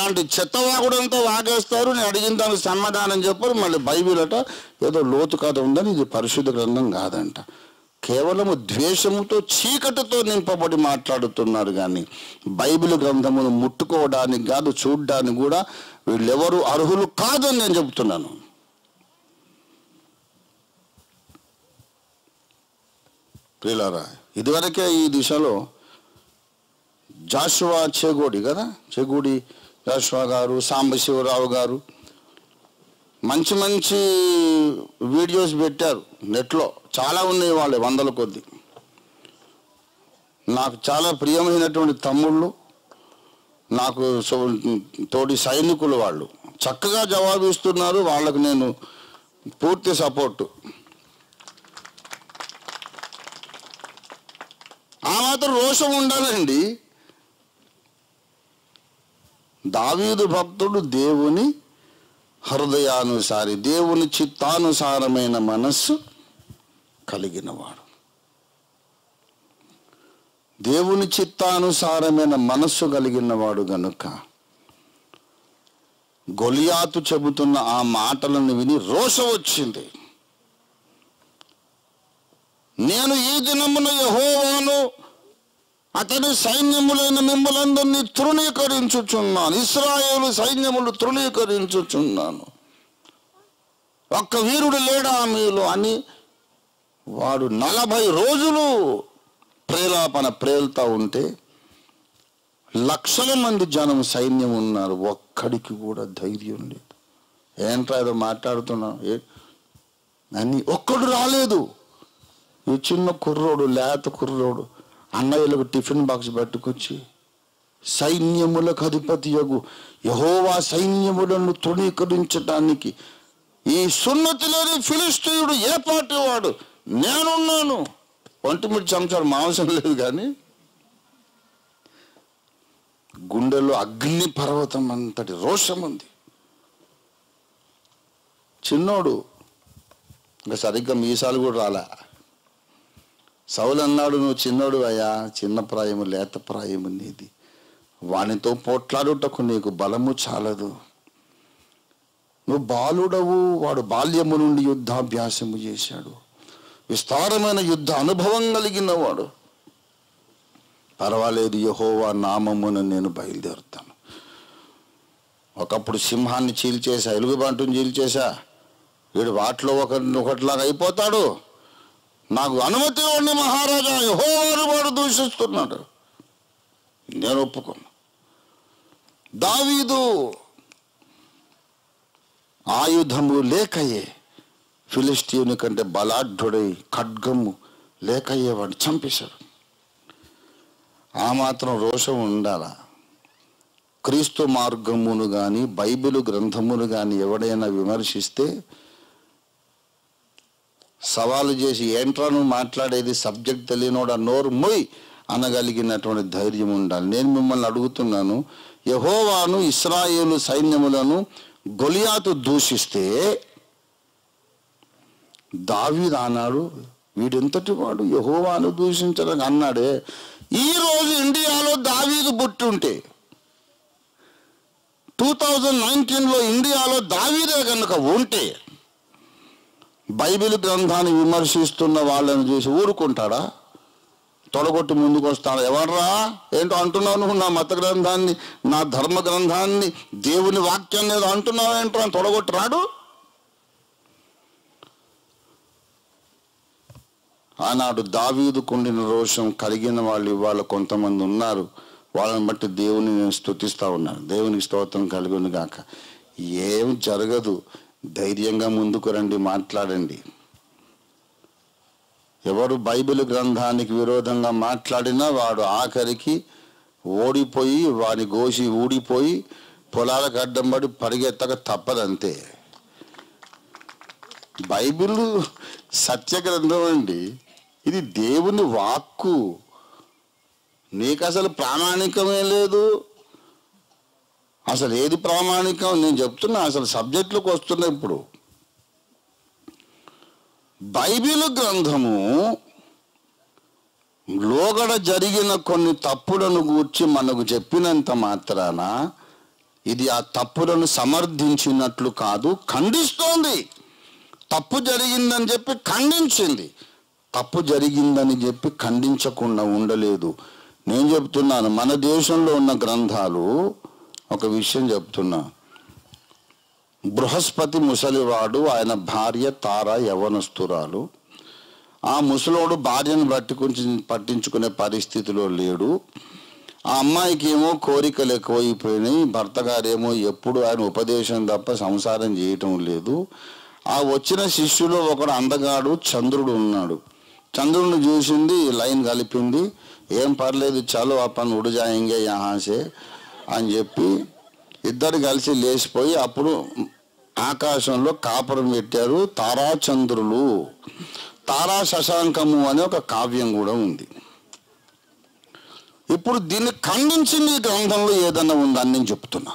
అలాంటి చెత్తవాగుడంతా వాగేస్తారు నేను అడిగిన దానికి సమాధానం చెప్పరు మళ్ళీ బైబిల్ అట ఏదో లోతు కథ ఉందని ఇది పరిశుద్ధ గ్రంథం కాదంట కేవలము ద్వేషముతో చీకటితో నింపబడి మాట్లాడుతున్నారు కానీ బైబిల్ గ్రంథమును ముట్టుకోవడానికి కాదు చూడడానికి కూడా వీళ్ళెవరు అర్హులు కాదని నేను చెప్తున్నాను ప్రియులారా ఇదివరకే ఈ దిశలో జాషువా చెగోడి కదా చెగూడి జాషువా గారు సాంబశివరావు గారు మంచి మంచి వీడియోస్ పెట్టారు నెట్లో చాలా ఉన్నాయి వాళ్ళే వందల కొద్ది నాకు చాలా ప్రియమైనటువంటి తమ్ముళ్ళు నాకు సో- తోటి సైనికులు వాళ్ళు చక్కగా జవాబిస్తున్నారు వాళ్ళకు నేను పూర్తి సపోర్టు ఆ మాత్రం రోషం ఉండాలండి దావీదు భక్తుడు దేవుని హృదయానుసారి దేవుని చిత్తానుసారమైన మనస్సు కలిగినవాడు దేవుని చిత్తానుసారమైన మనస్సు కలిగినవాడు గనుక గొలియాతు చెబుతున్న ఆ మాటలను విని రోషం వచ్చింది నేను ఈ దినమున యహోవాను అతని సైన్యములైన మిమ్మలందరినీ తృణీకరించుచున్నాను ఇస్రాయేలు సైన్యములు తృణీకరించుచున్నాను ఒక్క వీరుడు లేడా మీలో అని వాడు నలభై రోజులు ప్రేలాపన ప్రేలుతా ఉంటే లక్షల మంది జనం సైన్యం ఉన్నారు ఒక్కడికి కూడా ధైర్యం లేదు ఏంట్రా ఏదో మాట్లాడుతున్నావు ఏ అని ఒక్కడు రాలేదు ఈ చిన్న కుర్రోడు లేత కుర్రోడు అన్నయ్యలకు టిఫిన్ బాక్స్ పట్టుకొచ్చి సైన్యములకు అధిపతి యగు యహోవా సైన్యములను తృణీకరించటానికి ఈ సున్నతి లేని ఫిలిస్తీయుడు ఏ పార్టీ వాడు నేనున్నాను ఒంటిమిటి చెంచాడు మాంసం లేదు కానీ గుండెలో అగ్ని పర్వతం అంతటి రోషం ఉంది చిన్నోడు ఇంకా సరిగ్గా మీసాలు కూడా రాలే సౌలు అన్నాడు నువ్వు చిన్నోడు అయ్యా చిన్న ప్రాయము లేత ప్రాయము నీది వానితో పోట్లాడుటకు నీకు బలము చాలదు నువ్వు బాలుడవు వాడు బాల్యము నుండి యుద్ధాభ్యాసము చేశాడు విస్తారమైన యుద్ధ అనుభవం కలిగిన వాడు పర్వాలేదు యహోవా నామమున నేను బయలుదేరుతాను ఒకప్పుడు సింహాన్ని చీల్చేసా ఎలుగుబంటుని చీల్చేసా వీడు వాటిలో ఒక ఒకటిలాగా అయిపోతాడు నాకు అనుమతి ఇవ్వండి మహారాజా యహోవారు వాడు దూషిస్తున్నాడు నేను ఒప్పుకున్నా దావీదు ఆయుధము లేకయే ఫిలిస్తీయుని కంటే బలాఢ్యుడై ఖడ్గము లేకయ్యే వాడు చంపేశాడు ఆ మాత్రం రోషం ఉండాలా క్రీస్తు మార్గమును కానీ బైబిల్ గ్రంథమును కానీ ఎవడైనా విమర్శిస్తే సవాలు చేసి ఏంట్రా నువ్వు మాట్లాడేది సబ్జెక్ట్ తెలియనోడు ఆ నోరు మొయ్ అనగలిగినటువంటి ధైర్యం ఉండాలి నేను మిమ్మల్ని అడుగుతున్నాను యహోవాను ఇస్రాయేలు సైన్యములను గొలియాతు దూషిస్తే దావీదు అన్నాడు వీడెంతటి వాడు యహోవాను దూషించడానికి అన్నాడే ఈ రోజు ఇండియాలో దావీదు పుట్టి ఉంటే టూ థౌజండ్ నైన్టీన్లో ఇండియాలో దావీదే కనుక ఉంటే బైబిల్ గ్రంథాన్ని విమర్శిస్తున్న వాళ్ళని చూసి ఊరుకుంటాడా తొడగొట్టి ముందుకు వస్తాడు ఎవర్రా ఏంటో అంటున్నావు నువ్వు నా మత గ్రంథాన్ని నా ధర్మ గ్రంథాన్ని దేవుని వాక్యాన్ని ఏదో అంటున్నావు ఏంటో అని తొడగొట్టి రాడు ఆనాడు దావీదు కుండిన రోషం కలిగిన వాళ్ళు ఇవాళ కొంతమంది ఉన్నారు వాళ్ళని బట్టి దేవుని నేను స్తుతిస్తా ఉన్నాను దేవునికి స్తోత్రం కలిగిన గాక ఏం జరగదు ధైర్యంగా ముందుకు రండి మాట్లాడండి ఎవరు బైబిల్ గ్రంథానికి విరోధంగా మాట్లాడినా వాడు ఆఖరికి ఓడిపోయి వాని గోసి ఊడిపోయి పొలాలకు అడ్డం పడి పరిగెత్తక తప్పదంతే బైబిల్ సత్య గ్రంథం అండి ఇది దేవుని వాక్కు నీకు అసలు ప్రామాణికమే లేదు అసలు ఏది ప్రామాణికం నేను చెప్తున్నా అసలు సబ్జెక్టులకు వస్తున్నా ఇప్పుడు బైబిల్ గ్రంథము లోగడ జరిగిన కొన్ని తప్పులను గూర్చి మనకు చెప్పినంత మాత్రాన ఇది ఆ తప్పులను సమర్థించినట్లు కాదు ఖండిస్తోంది తప్పు జరిగిందని చెప్పి ఖండించింది తప్పు జరిగిందని చెప్పి ఖండించకుండా ఉండలేదు నేను చెప్తున్నాను మన దేశంలో ఉన్న గ్రంథాలు ఒక విషయం చెప్తున్నా బృహస్పతి ముసలివాడు ఆయన భార్య తార యవనస్తురాలు ఆ ముసలోడు భార్యను పట్టుకుని పట్టించుకునే పరిస్థితిలో లేడు ఆ అమ్మాయికి ఏమో కోరికలు ఎక్కువైపోయినాయి భర్త గారేమో ఎప్పుడు ఆయన ఉపదేశం తప్ప సంసారం చేయటం లేదు ఆ వచ్చిన శిష్యులో ఒకడు అందగాడు చంద్రుడు ఉన్నాడు చంద్రుడిని చూసింది లైన్ కలిపింది ఏం పర్లేదు చలో అప్పని ఉడిజాయింగే యహాసే అని చెప్పి ఇద్దరు కలిసి లేచిపోయి అప్పుడు ఆకాశంలో కాపురం పెట్టారు తారాచంద్రులు తారా శశాంకము అనే ఒక కావ్యం కూడా ఉంది ఇప్పుడు దీన్ని ఖండించింది ఈ గ్రంథంలో ఏదన్నా ఉందని నేను చెప్తున్నా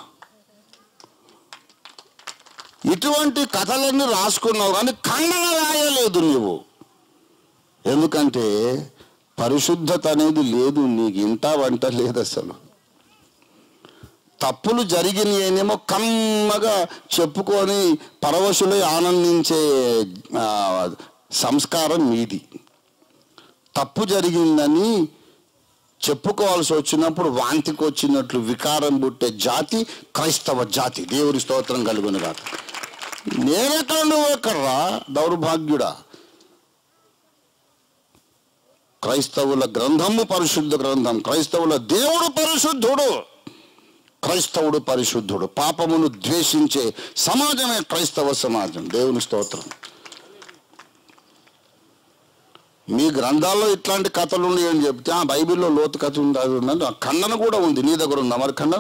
ఇటువంటి కథలన్నీ రాసుకున్నావు కానీ ఖండన రాయలేదు నువ్వు ఎందుకంటే పరిశుద్ధత అనేది లేదు నీకు ఇంట వంట లేదు అసలు తప్పులు జరిగినాయేమో కమ్మగా చెప్పుకొని పరవశులై ఆనందించే ఆ, సంస్కారం మీది తప్పు జరిగిందని చెప్పుకోవాల్సి వచ్చినప్పుడు వాంతికి వచ్చినట్లు వికారం పుట్టే జాతి క్రైస్తవ జాతి దేవుడి స్తోత్రం కలుగును కాక నేనెక్కడ నువ్వు ఎక్కడరా దౌర్భాగ్యుడా క్రైస్తవుల గ్రంథము పరిశుద్ధ గ్రంథం క్రైస్తవుల దేవుడు పరిశుద్ధుడు క్రైస్తవుడు పరిశుద్ధుడు పాపమును ద్వేషించే సమాజమే క్రైస్తవ సమాజం దేవుని స్తోత్రం మీ గ్రంథాల్లో ఇట్లాంటి కథలు ఉన్నాయని చెప్తే ఆ బైబిల్లో లోతు కథ ఉంది అది ఉందని ఆ ఖండన కూడా ఉంది నీ దగ్గర ఉందా మరి ఖండన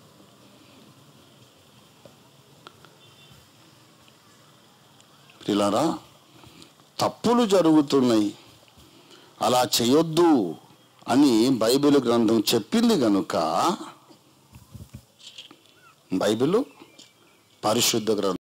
ఇలారా తప్పులు జరుగుతున్నాయి అలా చేయొద్దు అని బైబిల్ గ్రంథం చెప్పింది కనుక బైబిల్ పరిశుద్ధ గ్రంథం